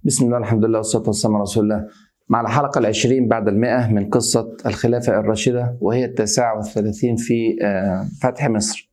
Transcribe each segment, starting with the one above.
بسم الله الحمد لله والصلاة والسلام على رسول الله مع الحلقة العشرين بعد المئة من قصة الخلافة الراشدة وهي التاسعة والثلاثين في آه، فتح مصر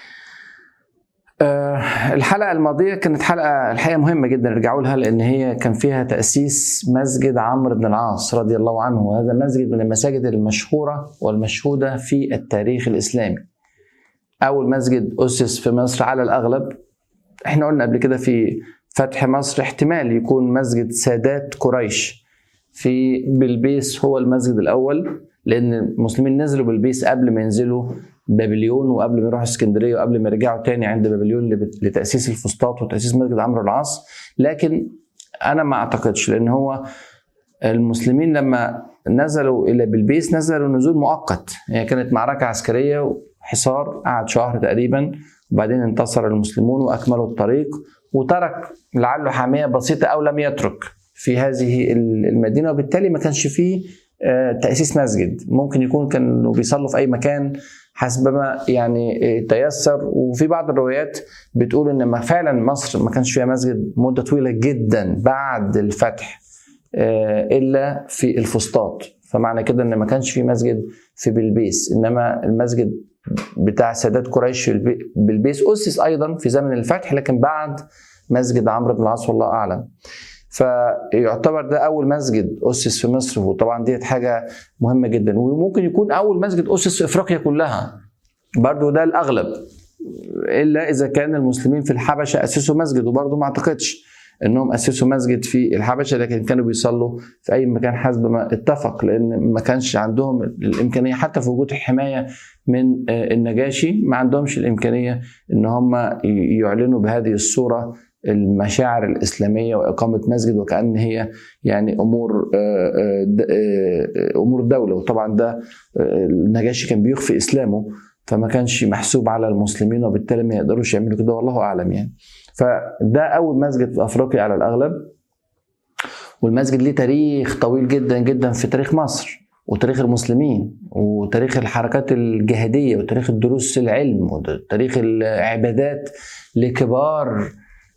آه، الحلقة الماضية كانت حلقة الحقيقة مهمة جدا ارجعوا لها لأن هي كان فيها تأسيس مسجد عمرو بن العاص رضي الله عنه وهذا مسجد من المساجد المشهورة والمشهودة في التاريخ الإسلامي أول مسجد أسس في مصر على الأغلب احنا قلنا قبل كده في فتح مصر احتمال يكون مسجد سادات قريش في بلبيس هو المسجد الاول لان المسلمين نزلوا بلبيس قبل ما ينزلوا بابليون وقبل ما يروحوا اسكندريه وقبل ما يرجعوا تاني عند بابليون لتاسيس الفسطاط وتاسيس مسجد عمرو العاص لكن انا ما اعتقدش لان هو المسلمين لما نزلوا الى بلبيس نزلوا نزول مؤقت هي كانت معركه عسكريه وحصار قعد شهر تقريبا وبعدين انتصر المسلمون واكملوا الطريق وترك لعله حاميه بسيطه او لم يترك في هذه المدينه وبالتالي ما كانش فيه تاسيس مسجد ممكن يكون كانوا بيصلوا في اي مكان حسب ما يعني تيسر وفي بعض الروايات بتقول ان ما فعلا مصر ما كانش فيها مسجد مده طويله جدا بعد الفتح الا في الفسطاط فمعنى كده ان ما كانش في مسجد في بلبيس انما المسجد بتاع سادات قريش بلبيس اسس ايضا في زمن الفتح لكن بعد مسجد عمرو بن العاص والله اعلم فيعتبر ده اول مسجد اسس في مصر وطبعا ديت حاجه مهمه جدا وممكن يكون اول مسجد اسس في افريقيا كلها برضو ده الاغلب الا اذا كان المسلمين في الحبشه اسسوا مسجد وبرضو ما اعتقدش انهم اسسوا مسجد في الحبشه لكن كانوا بيصلوا في اي مكان حسب ما اتفق لان ما كانش عندهم الامكانيه حتى في وجود الحمايه من النجاشي ما عندهمش الامكانيه ان هم يعلنوا بهذه الصوره المشاعر الاسلاميه واقامه مسجد وكان هي يعني امور امور دوله وطبعا ده النجاشي كان بيخفي اسلامه فما كانش محسوب على المسلمين وبالتالي ما يقدروش يعملوا كده والله اعلم يعني فده اول مسجد في افريقيا على الاغلب والمسجد ليه تاريخ طويل جدا جدا في تاريخ مصر وتاريخ المسلمين وتاريخ الحركات الجهاديه وتاريخ الدروس العلم وتاريخ العبادات لكبار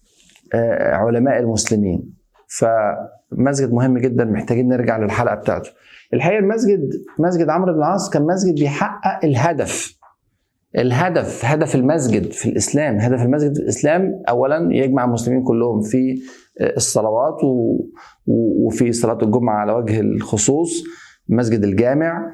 علماء المسلمين فمسجد مهم جدا محتاجين نرجع للحلقه بتاعته الحقيقه المسجد مسجد عمرو بن العاص كان مسجد بيحقق الهدف الهدف هدف المسجد في الاسلام هدف المسجد في الاسلام اولا يجمع المسلمين كلهم في الصلوات وفي صلاه الجمعه على وجه الخصوص مسجد الجامع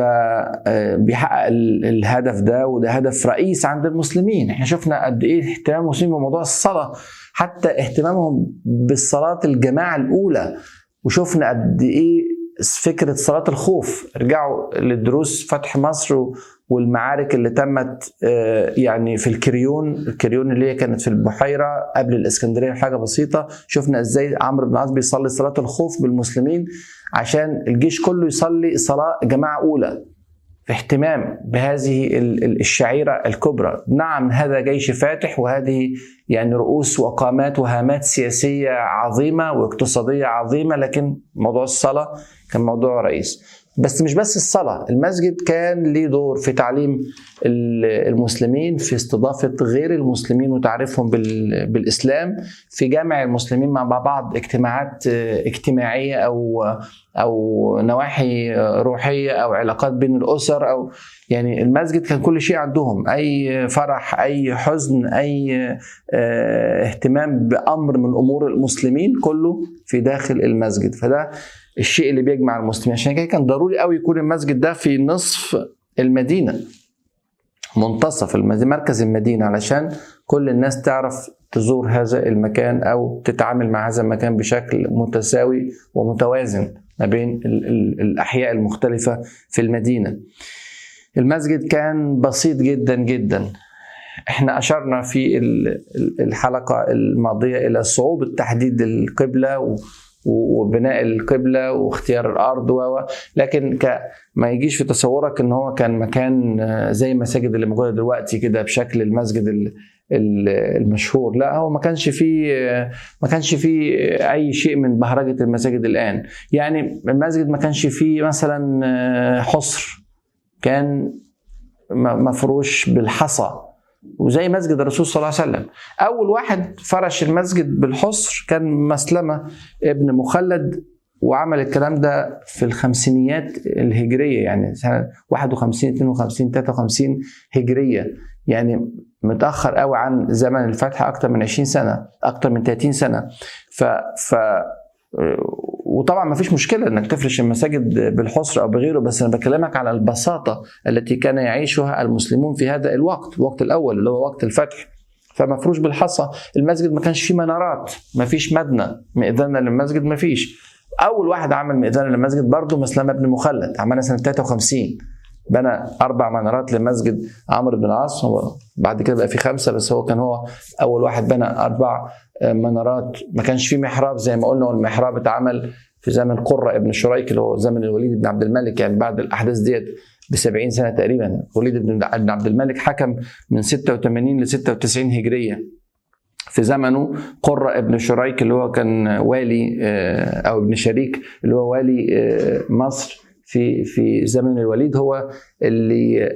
فبيحقق الهدف ده وده هدف رئيس عند المسلمين احنا شفنا قد ايه اهتمام المسلمين بموضوع الصلاه حتى اهتمامهم بالصلاه الجماعه الاولى وشفنا قد ايه فكره صلاه الخوف ارجعوا لدروس فتح مصر والمعارك اللي تمت يعني في الكريون الكريون اللي هي كانت في البحيره قبل الاسكندريه بحاجه بسيطه شفنا ازاي عمرو بن العاص بيصلي صلاه الخوف بالمسلمين عشان الجيش كله يصلي صلاه جماعه اولى في اهتمام بهذه الشعيره الكبرى نعم هذا جيش فاتح وهذه يعني رؤوس وقامات وهامات سياسيه عظيمه واقتصاديه عظيمه لكن موضوع الصلاه كان موضوع رئيس بس مش بس الصلاة المسجد كان ليه دور في تعليم المسلمين في استضافة غير المسلمين وتعريفهم بالإسلام في جمع المسلمين مع بعض اجتماعات اجتماعية أو أو نواحي روحية أو علاقات بين الأسر أو يعني المسجد كان كل شيء عندهم أي فرح أي حزن أي اهتمام بأمر من أمور المسلمين كله في داخل المسجد فده الشيء اللي بيجمع المسلمين عشان كده كان ضروري قوي يكون المسجد ده في نصف المدينه منتصف المدينة مركز المدينه علشان كل الناس تعرف تزور هذا المكان او تتعامل مع هذا المكان بشكل متساوي ومتوازن ما بين الاحياء المختلفه في المدينه المسجد كان بسيط جدا جدا احنا اشرنا في الحلقه الماضيه الى صعوبه تحديد القبله وبناء القبله واختيار الارض و لكن ك ما يجيش في تصورك ان هو كان مكان زي المساجد اللي موجوده دلوقتي كده بشكل المسجد المشهور لا هو ما كانش فيه ما كانش فيه اي شيء من بهرجه المساجد الان يعني المسجد ما كانش فيه مثلا حصر كان مفروش بالحصى وزي مسجد الرسول صلى الله عليه وسلم اول واحد فرش المسجد بالحصر كان مسلمه ابن مخلد وعمل الكلام ده في الخمسينيات الهجريه يعني سنه 51 52 53 هجريه يعني متاخر قوي عن زمن الفتح اكتر من 20 سنه اكتر من 30 سنه ف ف وطبعا ما فيش مشكله انك تفرش المساجد بالحصر او بغيره بس انا بكلمك على البساطه التي كان يعيشها المسلمون في هذا الوقت الوقت الاول اللي هو وقت الفتح فمفروش بالحصى المسجد ما كانش فيه منارات ما فيش مبنى مئذنه للمسجد ما فيش اول واحد عمل مئذنه للمسجد برضه مسلمه بن مخلد عملها سنه 53 بنى اربع منارات لمسجد عمرو بن العاص بعد كده بقى في خمسه بس هو كان هو اول واحد بنى اربع منارات ما كانش في محراب زي ما قلنا والمحراب اتعمل في زمن قرة ابن شريك اللي هو زمن الوليد بن عبد الملك يعني بعد الاحداث ديت ب 70 سنه تقريبا وليد بن عبد الملك حكم من 86 ل 96 هجريه في زمنه قرة ابن شريك اللي هو كان والي او ابن شريك اللي هو والي مصر في في زمن الوليد هو اللي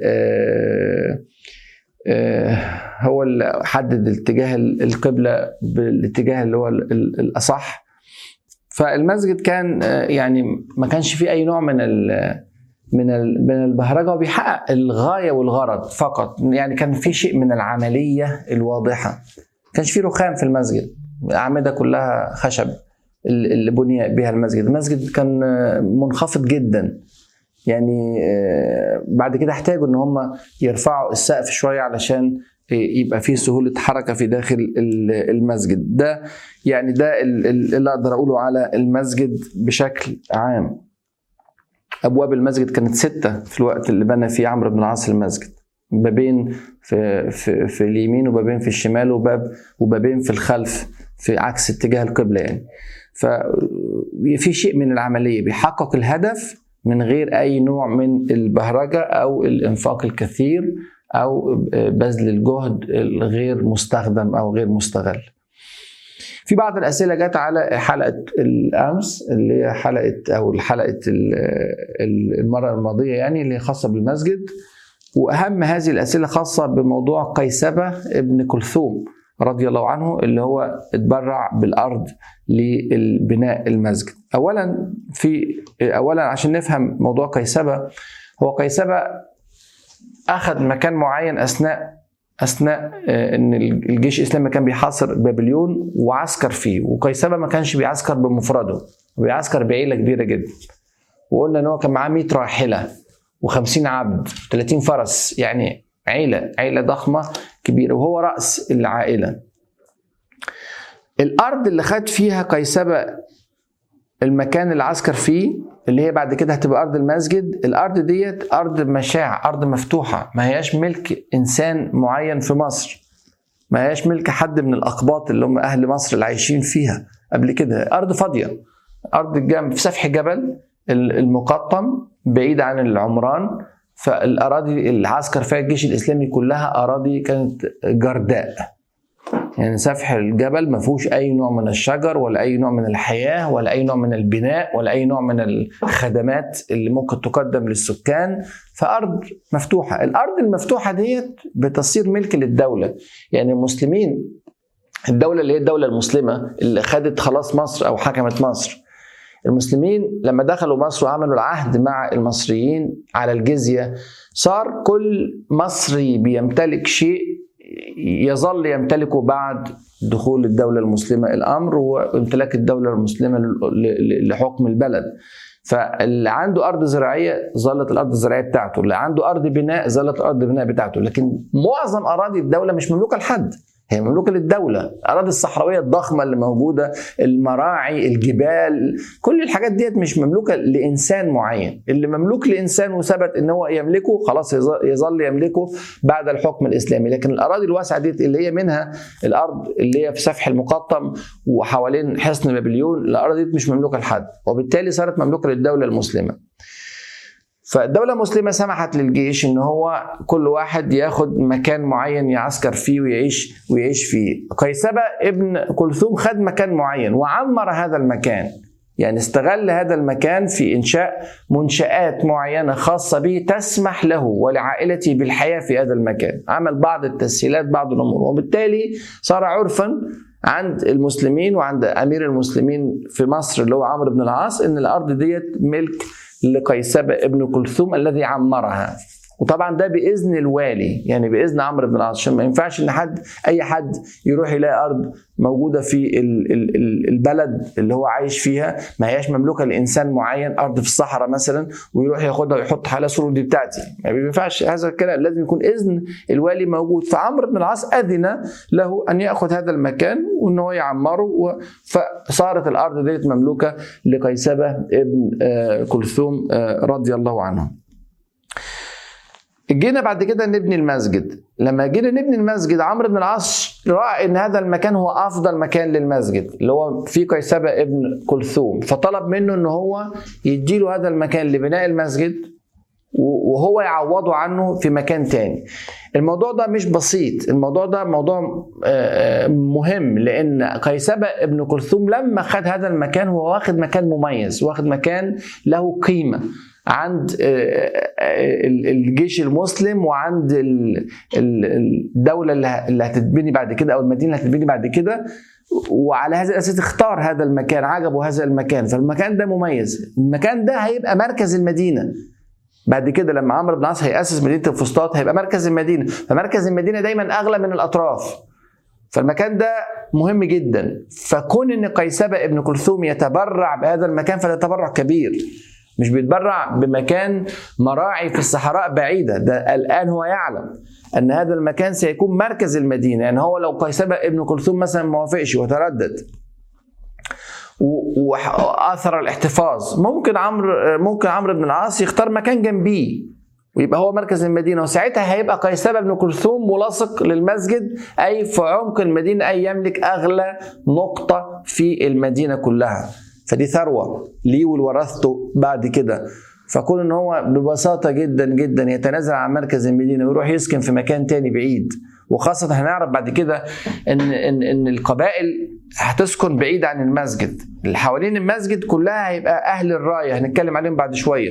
هو اللي حدد اتجاه القبله بالاتجاه اللي هو الاصح فالمسجد كان يعني ما كانش فيه اي نوع من ال من من البهرجه وبيحقق الغايه والغرض فقط يعني كان في شيء من العمليه الواضحه ما كانش في رخام في المسجد الاعمده كلها خشب اللي بني بها المسجد المسجد كان منخفض جدا يعني بعد كده احتاجوا ان هم يرفعوا السقف شويه علشان يبقى فيه سهوله حركه في داخل المسجد ده يعني ده اللي اقدر اقوله على المسجد بشكل عام ابواب المسجد كانت سته في الوقت اللي بنى فيه عمرو بن العاص المسجد بابين في في في اليمين وبابين في الشمال وباب وبابين في الخلف في عكس اتجاه القبله يعني ففي شيء من العمليه بيحقق الهدف من غير اي نوع من البهرجه او الانفاق الكثير او بذل الجهد الغير مستخدم او غير مستغل. في بعض الاسئله جت على حلقه الامس اللي هي حلقه او حلقه المره الماضيه يعني اللي خاصه بالمسجد واهم هذه الاسئله خاصه بموضوع قيسبه ابن كلثوم رضي الله عنه اللي هو اتبرع بالارض لبناء المسجد. اولا في اولا عشان نفهم موضوع قيسبه هو قيسبه اخذ مكان معين اثناء اثناء ان الجيش الاسلامي كان بيحاصر بابليون وعسكر فيه وقيسبه ما كانش بيعسكر بمفرده بيعسكر بعيله كبيره جدا وقلنا ان هو كان معاه 100 راحله و50 عبد 30 فرس يعني عيله عيله ضخمه كبيره وهو راس العائله الارض اللي خد فيها قيسبه المكان اللي عسكر فيه اللي هي بعد كده هتبقى ارض المسجد الارض ديت ارض مشاع ارض مفتوحه ما هياش ملك انسان معين في مصر ما هياش ملك حد من الاقباط اللي هم اهل مصر اللي عايشين فيها قبل كده ارض فاضيه ارض الجنب في سفح جبل المقطم بعيد عن العمران فالاراضي العسكر فيها الجيش الاسلامي كلها اراضي كانت جرداء يعني سفح الجبل ما فيهوش اي نوع من الشجر ولا اي نوع من الحياه ولا اي نوع من البناء ولا اي نوع من الخدمات اللي ممكن تقدم للسكان فارض مفتوحه الارض المفتوحه ديت بتصير ملك للدوله يعني المسلمين الدوله اللي هي الدوله المسلمه اللي خدت خلاص مصر او حكمت مصر المسلمين لما دخلوا مصر وعملوا العهد مع المصريين على الجزيه صار كل مصري بيمتلك شيء يظل يمتلكه بعد دخول الدولة المسلمة الأمر وامتلاك الدولة المسلمة لحكم البلد فاللي عنده أرض زراعية ظلت الأرض الزراعية بتاعته اللي عنده أرض بناء ظلت الأرض البناء بتاعته لكن معظم أراضي الدولة مش مملوكة لحد هي مملوكه للدوله الاراضي الصحراويه الضخمه اللي موجوده المراعي الجبال كل الحاجات ديت مش مملوكه لانسان معين اللي مملوك لانسان وثبت ان هو يملكه خلاص يظل يملكه بعد الحكم الاسلامي لكن الاراضي الواسعه ديت اللي هي منها الارض اللي هي في سفح المقطم وحوالين حصن بابليون الاراضي دي مش مملوكه لحد وبالتالي صارت مملوكه للدوله المسلمه فالدولة المسلمة سمحت للجيش ان هو كل واحد ياخد مكان معين يعسكر فيه ويعيش ويعيش فيه. قيسبة ابن كلثوم خد مكان معين وعمر هذا المكان. يعني استغل هذا المكان في انشاء منشات معينه خاصه به تسمح له ولعائلته بالحياه في هذا المكان عمل بعض التسهيلات بعض الامور وبالتالي صار عرفا عند المسلمين وعند امير المسلمين في مصر اللي هو عمرو بن العاص ان الارض ديت ملك لقيسبة ابن كلثوم الذي عمرها وطبعا ده باذن الوالي يعني باذن عمرو بن العاص عشان ما ينفعش ان حد اي حد يروح يلاقي ارض موجوده في البلد اللي هو عايش فيها ما هياش مملوكه لانسان معين ارض في الصحراء مثلا ويروح ياخدها ويحط حالها سور دي بتاعتي ما ينفعش هذا الكلام لازم يكون اذن الوالي موجود فعمرو بن العاص اذن له ان ياخذ هذا المكان وان هو يعمره فصارت الارض ديت مملوكه لقيسبه ابن آه، كلثوم آه، رضي الله عنه جينا بعد كده نبني المسجد لما جينا نبني المسجد عمرو بن العاص راى ان هذا المكان هو افضل مكان للمسجد اللي هو في قيسبه ابن كلثوم فطلب منه ان هو يديله هذا المكان لبناء المسجد وهو يعوضه عنه في مكان تاني الموضوع ده مش بسيط الموضوع ده موضوع آه، مهم لان قيسبه ابن كلثوم لما خد هذا المكان هو واخد مكان مميز واخد مكان له قيمه عند آه، آه، الجيش المسلم وعند الدولة اللي هتتبني بعد كده أو المدينة اللي هتتبني بعد كده وعلى هذا الأساس اختار هذا المكان عجبه هذا المكان فالمكان ده مميز المكان ده هيبقى مركز المدينة بعد كده لما عمرو بن العاص هيأسس مدينة الفسطاط هيبقى مركز المدينة فمركز المدينة دايما أغلى من الأطراف فالمكان ده مهم جدا فكون ان قيسبة ابن كلثوم يتبرع بهذا المكان فده تبرع كبير مش بيتبرع بمكان مراعي في الصحراء بعيدة ده الآن هو يعلم أن هذا المكان سيكون مركز المدينة يعني هو لو قيسبة ابن كلثوم مثلا ما وافقش وتردد واثر الاحتفاظ ممكن عمرو ممكن عمرو بن العاص يختار مكان جنبيه ويبقى هو مركز المدينه وساعتها هيبقى قيسبه بن كلثوم ملاصق للمسجد اي في عمق المدينه اي يملك اغلى نقطه في المدينه كلها فدي ثروه ليه ولورثته بعد كده فكون ان هو ببساطه جدا جدا يتنازل عن مركز المدينه ويروح يسكن في مكان تاني بعيد وخاصة هنعرف بعد كده ان ان ان القبائل هتسكن بعيد عن المسجد اللي حوالين المسجد كلها هيبقى اهل الرايه هنتكلم عليهم بعد شويه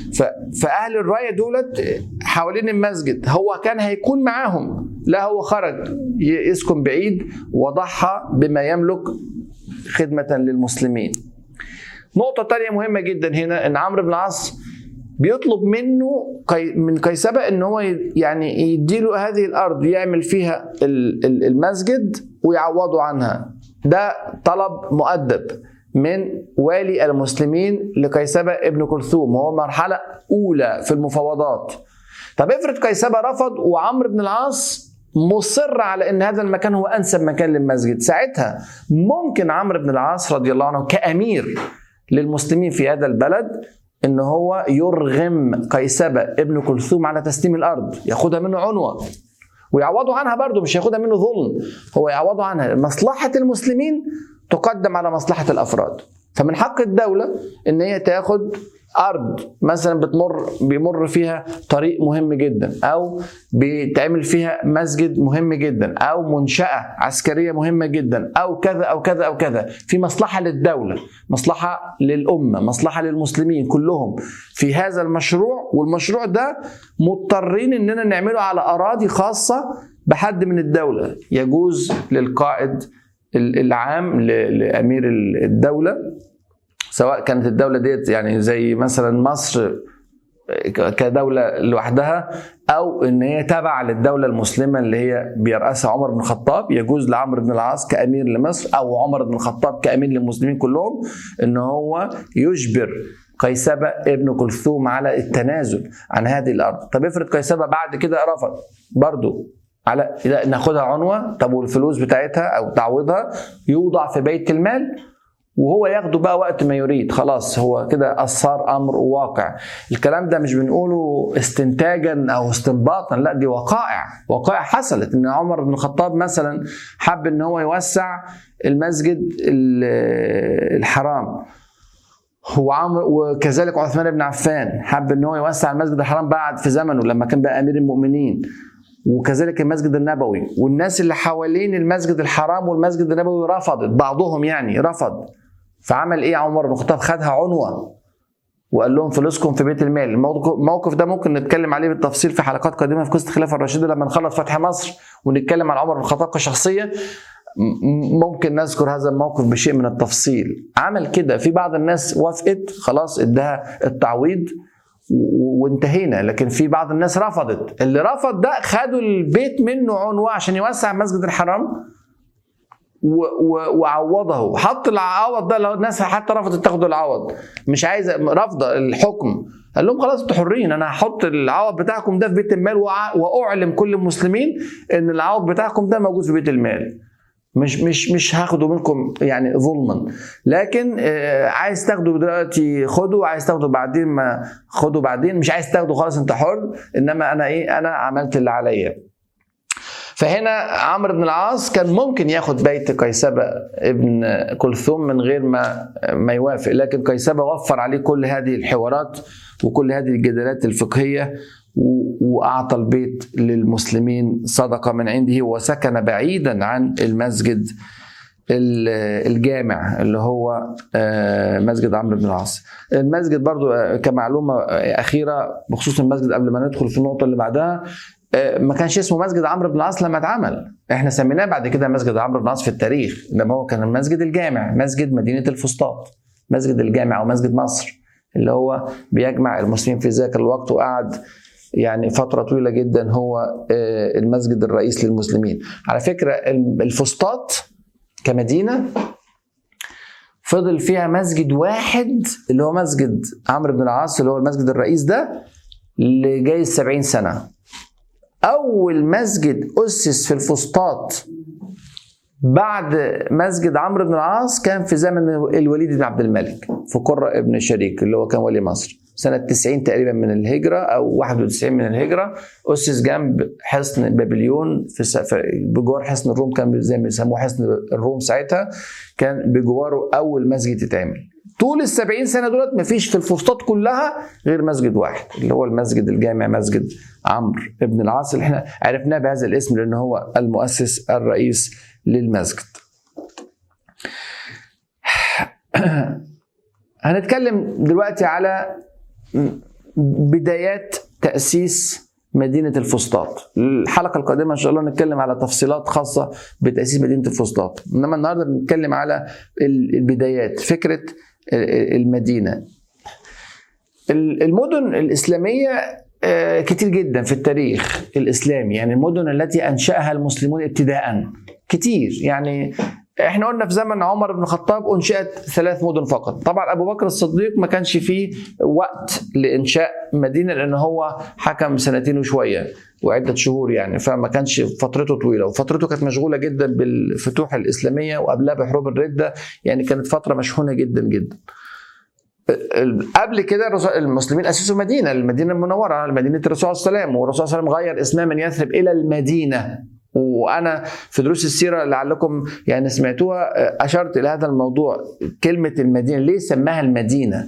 فاهل الرايه دولت حوالين المسجد هو كان هيكون معاهم لا هو خرج يسكن بعيد وضحى بما يملك خدمه للمسلمين نقطة تانية مهمة جدا هنا ان عمرو بن العاص بيطلب منه من قيسبة ان هو يعني يديله هذه الارض يعمل فيها المسجد ويعوضه عنها ده طلب مؤدب من والي المسلمين لقيسبة ابن كلثوم وهو مرحلة أولى في المفاوضات طب افرض قيسبة رفض وعمرو بن العاص مصر على ان هذا المكان هو انسب مكان للمسجد ساعتها ممكن عمرو بن العاص رضي الله عنه كامير للمسلمين في هذا البلد ان هو يرغم قيسبة ابن كلثوم على تسليم الارض ياخدها منه عنوة ويعوضوا عنها برضه مش ياخدها منه ظلم هو يعوضوا عنها مصلحة المسلمين تقدم على مصلحة الافراد فمن حق الدولة ان هي تاخد ارض مثلا بتمر بيمر فيها طريق مهم جدا او بيتعمل فيها مسجد مهم جدا او منشاه عسكريه مهمه جدا او كذا او كذا او كذا في مصلحه للدوله مصلحه للامه مصلحه للمسلمين كلهم في هذا المشروع والمشروع ده مضطرين اننا نعمله على اراضي خاصه بحد من الدوله يجوز للقائد العام لامير الدوله سواء كانت الدولة ديت يعني زي مثلا مصر كدولة لوحدها أو إن هي تابعة للدولة المسلمة اللي هي بيرأسها عمر بن الخطاب يجوز لعمرو بن العاص كأمير لمصر أو عمر بن الخطاب كأمير للمسلمين كلهم إن هو يجبر قيسبة ابن كلثوم على التنازل عن هذه الأرض طب افرض قيسبة بعد كده رفض برضه على ناخدها عنوة طب والفلوس بتاعتها أو تعويضها يوضع في بيت المال وهو ياخده بقى وقت ما يريد خلاص هو كده صار امر واقع الكلام ده مش بنقوله استنتاجا او استنباطا لا دي وقائع وقائع حصلت ان عمر بن الخطاب مثلا حب ان هو يوسع المسجد الحرام وعمر وكذلك عثمان بن عفان حب ان هو يوسع المسجد الحرام بعد في زمنه لما كان بقى امير المؤمنين وكذلك المسجد النبوي والناس اللي حوالين المسجد الحرام والمسجد النبوي رفضت بعضهم يعني رفض فعمل ايه عمر بن الخطاب خدها عنوه وقال لهم فلوسكم في بيت المال الموقف ده ممكن نتكلم عليه بالتفصيل في حلقات قادمه في قصه الخلافه الراشده لما نخلص فتح مصر ونتكلم عن عمر بن الخطاب كشخصيه ممكن نذكر هذا الموقف بشيء من التفصيل عمل كده في بعض الناس وافقت خلاص اداها التعويض وانتهينا لكن في بعض الناس رفضت اللي رفض ده خدوا البيت منه عنوة عشان يوسع مسجد الحرام وعوضه حط العوض ده لو الناس حتى رفضت تاخد العوض مش عايز رفض الحكم قال لهم خلاص انتوا حرين انا هحط العوض بتاعكم ده في بيت المال واعلم كل المسلمين ان العوض بتاعكم ده موجود في بيت المال مش مش مش هاخده منكم يعني ظلما لكن آه، عايز تاخده دلوقتي خده عايز تاخده بعدين ما خده بعدين مش عايز تاخده خلاص انت حر انما انا ايه انا عملت اللي عليا فهنا عمرو بن العاص كان ممكن ياخد بيت قيسبة ابن كلثوم من غير ما ما يوافق لكن قيسبة وفر عليه كل هذه الحوارات وكل هذه الجدالات الفقهية واعطى البيت للمسلمين صدقه من عنده وسكن بعيدا عن المسجد الجامع اللي هو آه، مسجد عمرو بن العاص المسجد برضو آه، كمعلومه اخيره بخصوص المسجد قبل ما ندخل في النقطه اللي بعدها آه، ما كانش اسمه مسجد عمرو بن العاص لما اتعمل احنا سميناه بعد كده مسجد عمرو بن العاص في التاريخ لما هو كان المسجد الجامع مسجد مدينه الفسطاط مسجد الجامع او مسجد مصر اللي هو بيجمع المسلمين في ذاك الوقت وقعد يعني فتره طويله جدا هو آه، المسجد الرئيس للمسلمين على فكره الفسطاط كمدينه فضل فيها مسجد واحد اللي هو مسجد عمرو بن العاص اللي هو المسجد الرئيس ده لجايز 70 سنه اول مسجد اسس في الفسطاط بعد مسجد عمرو بن العاص كان في زمن الوليد بن عبد الملك في قرة ابن شريك اللي هو كان ولي مصر سنة 90 تقريبا من الهجرة أو 91 من الهجرة أسس جنب حصن بابليون في بجوار حصن الروم كان زي ما بيسموه حصن الروم ساعتها كان بجواره أول مسجد يتعمل طول ال 70 سنة دولت مفيش في الفسطاط كلها غير مسجد واحد اللي هو المسجد الجامع مسجد عمرو ابن العاص اللي احنا عرفناه بهذا الاسم لأن هو المؤسس الرئيس للمسجد هنتكلم دلوقتي على بدايات تأسيس مدينة الفسطاط الحلقة القادمة إن شاء الله نتكلم على تفصيلات خاصة بتأسيس مدينة الفسطاط إنما النهاردة بنتكلم على البدايات فكرة المدينة المدن الإسلامية آه، كتير جدا في التاريخ الإسلامي يعني المدن التي أنشأها المسلمون ابتداء كتير يعني احنا قلنا في زمن عمر بن الخطاب انشئت ثلاث مدن فقط طبعا ابو بكر الصديق ما كانش فيه وقت لانشاء مدينه لان هو حكم سنتين وشويه وعده شهور يعني فما كانش فترته طويله وفترته كانت مشغوله جدا بالفتوح الاسلاميه وقبلها بحروب الرده يعني كانت فتره مشحونه جدا جدا قبل كده المسلمين اسسوا مدينه المدينه المنوره مدينه الرسول صلى الله عليه وسلم والرسول صلى الله عليه وسلم غير اسمها من يثرب الى المدينه وانا في دروس السيره لعلكم يعني سمعتوها اشرت الى هذا الموضوع كلمه المدينه ليه سماها المدينه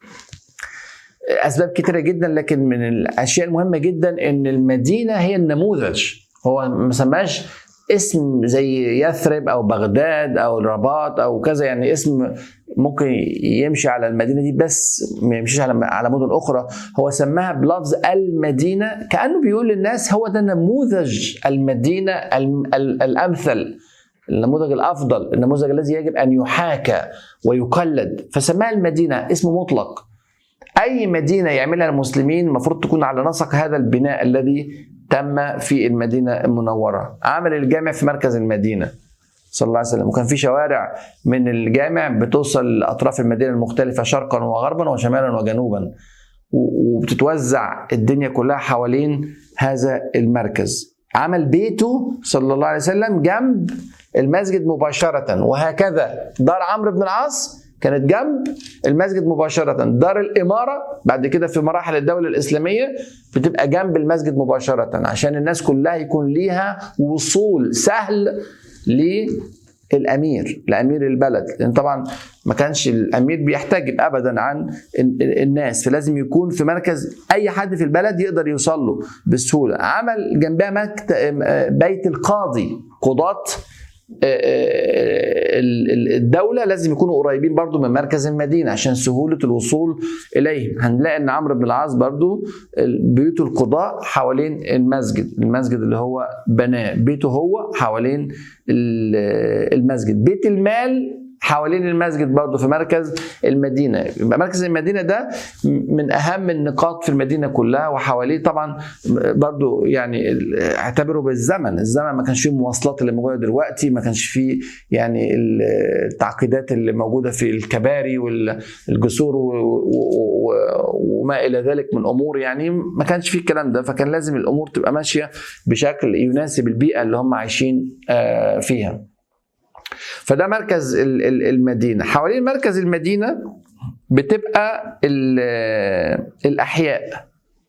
اسباب كثيره جدا لكن من الاشياء المهمه جدا ان المدينه هي النموذج هو ما سماش اسم زي يثرب او بغداد او الرباط او كذا يعني اسم ممكن يمشي على المدينه دي بس ما يمشيش على على مدن اخرى هو سماها بلفظ المدينه كانه بيقول للناس هو ده نموذج المدينه الامثل النموذج الافضل النموذج الذي يجب ان يحاكى ويقلد فسماها المدينه اسم مطلق اي مدينه يعملها المسلمين المفروض تكون على نسق هذا البناء الذي تم في المدينه المنوره عمل الجامع في مركز المدينه صلى الله عليه وسلم وكان في شوارع من الجامع بتوصل لاطراف المدينه المختلفه شرقا وغربا وشمالا وجنوبا وبتتوزع الدنيا كلها حوالين هذا المركز عمل بيته صلى الله عليه وسلم جنب المسجد مباشرة وهكذا دار عمرو بن العاص كانت جنب المسجد مباشرة دار الإمارة بعد كده في مراحل الدولة الإسلامية بتبقى جنب المسجد مباشرة عشان الناس كلها يكون ليها وصول سهل للامير لامير البلد لان طبعا ما كانش الامير بيحتجب ابدا عن الناس فلازم يكون في مركز اي حد في البلد يقدر يوصل له بسهوله عمل جنبها بيت القاضي قضاة الدولة لازم يكونوا قريبين برضو من مركز المدينة عشان سهولة الوصول إليهم هنلاقي أن عمرو بن العاص برضو بيوت القضاء حوالين المسجد المسجد اللي هو بناه بيته هو حوالين المسجد بيت المال حوالين المسجد برضه في مركز المدينة مركز المدينة ده من أهم النقاط في المدينة كلها وحواليه طبعا برضه يعني اعتبره بالزمن الزمن ما كانش فيه المواصلات اللي موجودة دلوقتي ما كانش فيه يعني التعقيدات اللي موجودة في الكباري والجسور وما إلى ذلك من أمور يعني ما كانش فيه الكلام ده فكان لازم الأمور تبقى ماشية بشكل يناسب البيئة اللي هم عايشين فيها فده مركز المدينه حوالين مركز المدينه بتبقى الاحياء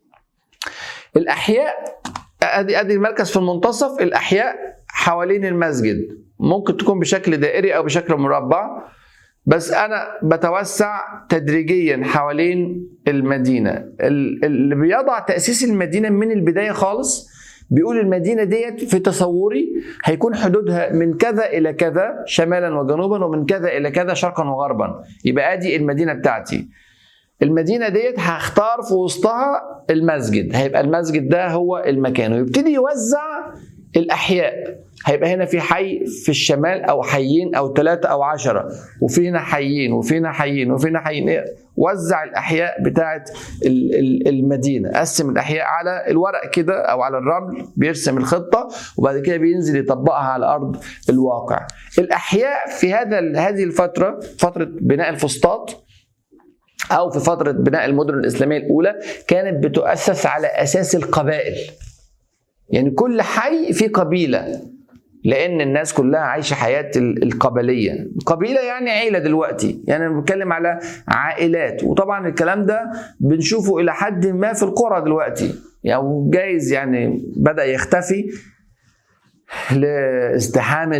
الاحياء ادي ادي المركز في المنتصف الاحياء حوالين المسجد ممكن تكون بشكل دائري او بشكل مربع بس انا بتوسع تدريجيا حوالين المدينه اللي بيضع تاسيس المدينه من البدايه خالص بيقول المدينة ديت في تصوري هيكون حدودها من كذا إلى كذا شمالا وجنوبا ومن كذا إلى كذا شرقا وغربا يبقى أدي المدينة بتاعتي المدينة ديت هختار في وسطها المسجد هيبقى المسجد ده هو المكان ويبتدي يوزع الأحياء هيبقى هنا في حي في الشمال او حيين او ثلاثه او عشرة وفي هنا حيين وفي هنا حيين وفي هنا حيين وزع الاحياء بتاعه المدينه قسم الاحياء على الورق كده او على الرمل بيرسم الخطه وبعد كده بينزل يطبقها على ارض الواقع الاحياء في هذا هذه الفتره فتره بناء الفسطاط او في فتره بناء المدن الاسلاميه الاولى كانت بتؤسس على اساس القبائل يعني كل حي فيه قبيله لان الناس كلها عايشه حياه القبليه قبيله يعني عيله دلوقتي يعني انا بتكلم على عائلات وطبعا الكلام ده بنشوفه الى حد ما في القرى دلوقتي يعني جايز يعني بدا يختفي لازدحام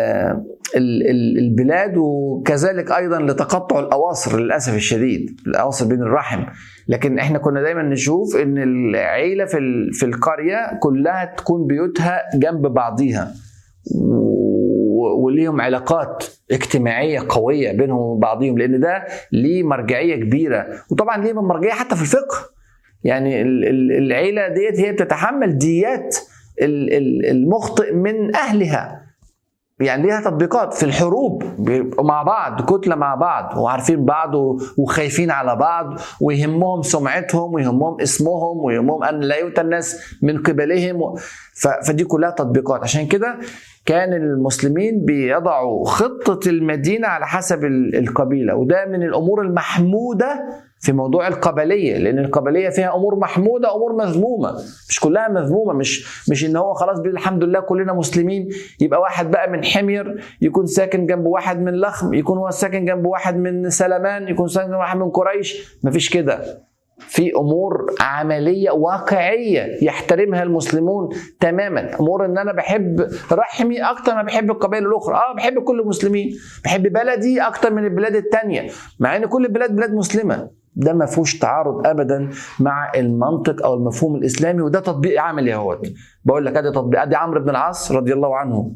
البلاد وكذلك ايضا لتقطع الاواصر للاسف الشديد الاواصر بين الرحم لكن احنا كنا دايما نشوف ان العيله في في القريه كلها تكون بيوتها جنب بعضيها وليهم علاقات اجتماعيه قويه بينهم وبين بعضهم لان ده ليه مرجعيه كبيره وطبعا ليه مرجعيه حتى في الفقه يعني العيله ديت هي بتتحمل ديات المخطئ من اهلها يعني ليها تطبيقات في الحروب بيبقوا مع بعض كتلة مع بعض وعارفين بعض وخايفين على بعض ويهمهم سمعتهم ويهمهم اسمهم ويهمهم أن لا يؤتى الناس من قبلهم فدي كلها تطبيقات عشان كده كان المسلمين بيضعوا خطة المدينة على حسب القبيلة وده من الأمور المحمودة في موضوع القبليه لان القبليه فيها امور محموده امور مذمومه مش كلها مذمومه مش مش ان هو خلاص الحمد لله كلنا مسلمين يبقى واحد بقى من حمير يكون ساكن جنب واحد من لخم يكون هو ساكن جنب واحد من سلمان يكون ساكن جنب واحد من قريش مفيش كده في امور عمليه واقعيه يحترمها المسلمون تماما امور ان انا بحب رحمي اكتر ما بحب القبائل الاخرى اه بحب كل المسلمين بحب بلدي اكتر من البلاد التانية مع ان كل البلاد بلاد مسلمه ده ما فيهوش تعارض ابدا مع المنطق او المفهوم الاسلامي وده تطبيق عملي اهوت بقول لك ادي تطبيق ادي عمرو بن العاص رضي الله عنه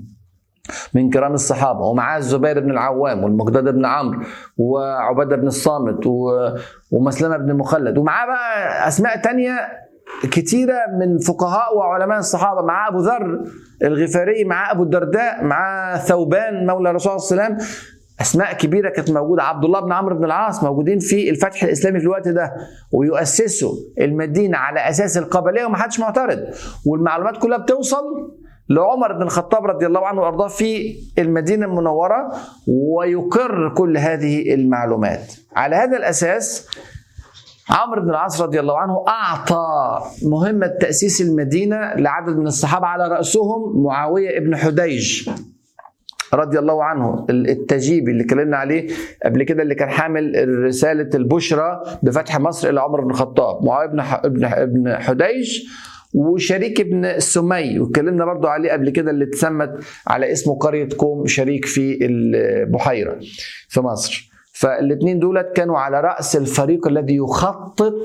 من كرام الصحابه ومعاه الزبير بن العوام والمقداد بن عمرو وعباده بن الصامت ومسلمه بن مخلد ومعاه بقى اسماء تانية كتيرة من فقهاء وعلماء الصحابة مع أبو ذر الغفاري مع أبو الدرداء مع ثوبان مولى الرسول صلى الله عليه وسلم اسماء كبيره كانت موجوده عبد الله بن عمرو بن العاص موجودين في الفتح الاسلامي في الوقت ده ويؤسسوا المدينه على اساس القبليه ومحدش معترض والمعلومات كلها بتوصل لعمر بن الخطاب رضي الله عنه وارضاه في المدينه المنوره ويقر كل هذه المعلومات على هذا الاساس عمرو بن العاص رضي الله عنه اعطى مهمه تاسيس المدينه لعدد من الصحابه على راسهم معاويه بن حديج رضي الله عنه التجيبي اللي اتكلمنا عليه قبل كده اللي كان حامل رساله البشرى بفتح مصر الى عمر بن الخطاب معاويه بن ابن حديج وشريك ابن السمي واتكلمنا برضو عليه قبل كده اللي اتسمت على اسمه قرية كوم شريك في البحيرة في مصر فالاثنين دولت كانوا على رأس الفريق الذي يخطط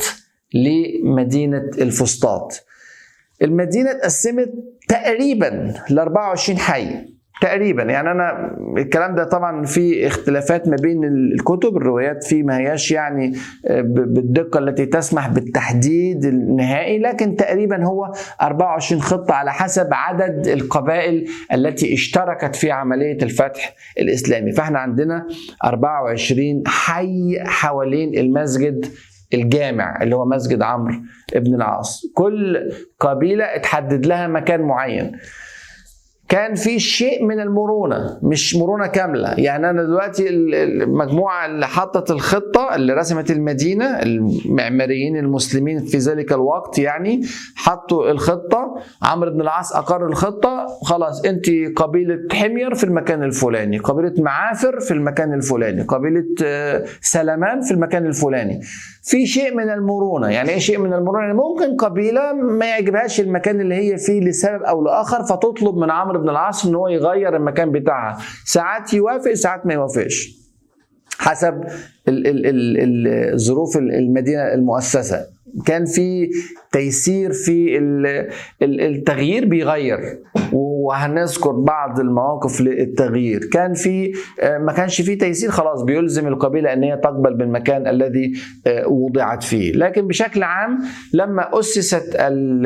لمدينة الفسطاط المدينة اتقسمت تقريبا ل 24 حي تقريبا يعني انا الكلام ده طبعا في اختلافات ما بين الكتب الروايات فيه ما هياش يعني بالدقه التي تسمح بالتحديد النهائي لكن تقريبا هو 24 خطه على حسب عدد القبائل التي اشتركت في عمليه الفتح الاسلامي فاحنا عندنا 24 حي حوالين المسجد الجامع اللي هو مسجد عمرو ابن العاص كل قبيله اتحدد لها مكان معين كان في شيء من المرونه مش مرونه كامله يعني انا دلوقتي المجموعه اللي حطت الخطه اللي رسمت المدينه المعماريين المسلمين في ذلك الوقت يعني حطوا الخطه عمرو بن العاص اقر الخطه خلاص انت قبيله حمير في المكان الفلاني قبيله معافر في المكان الفلاني قبيله سلمان في المكان الفلاني في شيء من المرونه يعني ايه شيء من المرونه يعني ممكن قبيله ما يعجبهاش المكان اللي هي فيه لسبب او لاخر فتطلب من عمرو بن العاص ان هو يغير المكان بتاعها ساعات يوافق ساعات ما يوافقش حسب ظروف المدينه المؤسسه كان في تيسير في التغيير بيغير وهنذكر بعض المواقف للتغيير كان في ما كانش في تيسير خلاص بيلزم القبيله ان هي تقبل بالمكان الذي وضعت فيه لكن بشكل عام لما اسست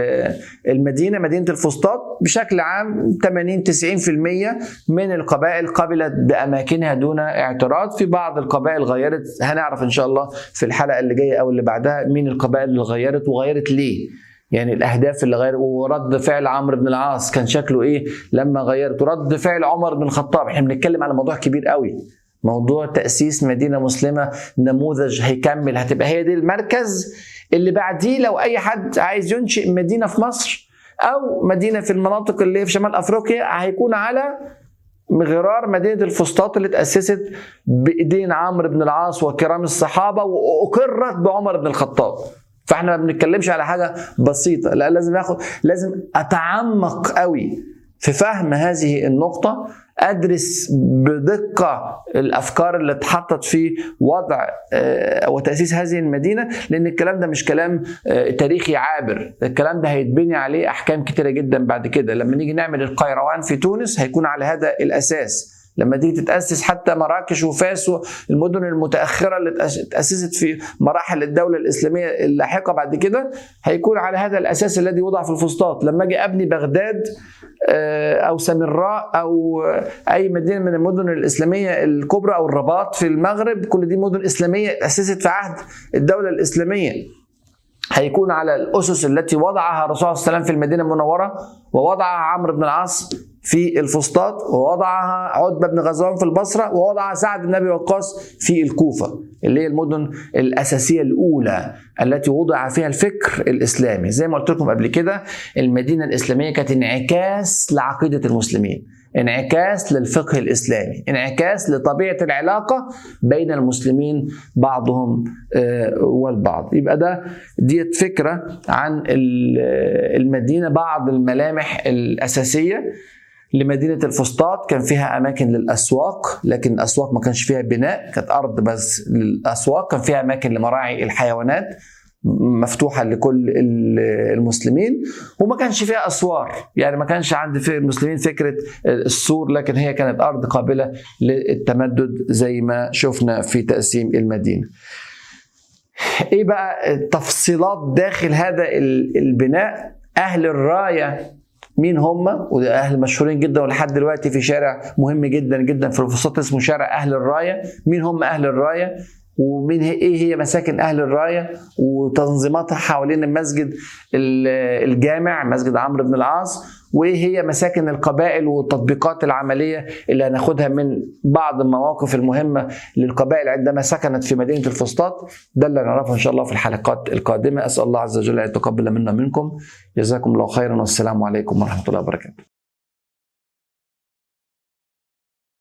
المدينه مدينه الفسطاط بشكل عام 80 90% من القبائل قبلت باماكنها دون اعتراض في بعض القبائل غيرت هنعرف ان شاء الله في الحلقه اللي جايه او اللي بعدها مين القبائل اللي غيرت وغيرت ليه يعني الاهداف اللي غير ورد فعل عمرو بن العاص كان شكله ايه لما غيرت ورد فعل عمر بن الخطاب احنا بنتكلم على موضوع كبير قوي موضوع تاسيس مدينه مسلمه نموذج هيكمل هتبقى هي دي المركز اللي بعديه لو اي حد عايز ينشئ مدينه في مصر او مدينه في المناطق اللي في شمال افريقيا هيكون على غرار مدينة الفسطاط اللي تأسست بإيدين عمرو بن العاص وكرام الصحابة وأقرت بعمر بن الخطاب فاحنا ما بنتكلمش على حاجه بسيطه لا لازم ناخد لازم اتعمق قوي في فهم هذه النقطه ادرس بدقه الافكار اللي اتحطت في وضع وتاسيس هذه المدينه لان الكلام ده مش كلام تاريخي عابر الكلام ده هيتبني عليه احكام كتيره جدا بعد كده لما نيجي نعمل القيروان في تونس هيكون على هذا الاساس لما تيجي تتاسس حتى مراكش وفاس المدن المتاخره اللي تاسست في مراحل الدوله الاسلاميه اللاحقه بعد كده هيكون على هذا الاساس الذي وضع في الفسطاط لما اجي ابني بغداد او سامراء او اي مدينه من المدن الاسلاميه الكبرى او الرباط في المغرب كل دي مدن اسلاميه تاسست في عهد الدوله الاسلاميه هيكون على الاسس التي وضعها الرسول صلى الله عليه وسلم في المدينه المنوره ووضعها عمرو بن العاص في الفسطاط ووضعها عتبه بن غزوان في البصره ووضعها سعد بن ابي وقاص في الكوفه اللي هي المدن الاساسيه الاولى التي وضع فيها الفكر الاسلامي زي ما قلت لكم قبل كده المدينه الاسلاميه كانت انعكاس لعقيده المسلمين انعكاس للفقه الاسلامي انعكاس لطبيعه العلاقه بين المسلمين بعضهم والبعض يبقى ده ديت فكره عن المدينه بعض الملامح الاساسيه لمدينة الفسطاط كان فيها أماكن للأسواق لكن الأسواق ما كانش فيها بناء كانت أرض بس للأسواق كان فيها أماكن لمراعي الحيوانات مفتوحة لكل المسلمين وما كانش فيها أسوار يعني ما كانش عند في المسلمين فكرة السور لكن هي كانت أرض قابلة للتمدد زي ما شفنا في تقسيم المدينة ايه بقى التفصيلات داخل هذا البناء اهل الرايه مين هم وده اهل مشهورين جدا ولحد دلوقتي في شارع مهم جدا جدا في الفسطاط اسمه شارع اهل الرايه مين هم اهل الرايه ومين هي ايه هي مساكن اهل الرايه وتنظيماتها حوالين المسجد الجامع مسجد عمرو بن العاص وايه هي مساكن القبائل والتطبيقات العمليه اللي هناخدها من بعض المواقف المهمه للقبائل عندما سكنت في مدينه الفسطاط ده اللي نعرفه ان شاء الله في الحلقات القادمه اسال الله عز وجل ان يتقبل منا منكم جزاكم الله خيرا والسلام عليكم ورحمه الله وبركاته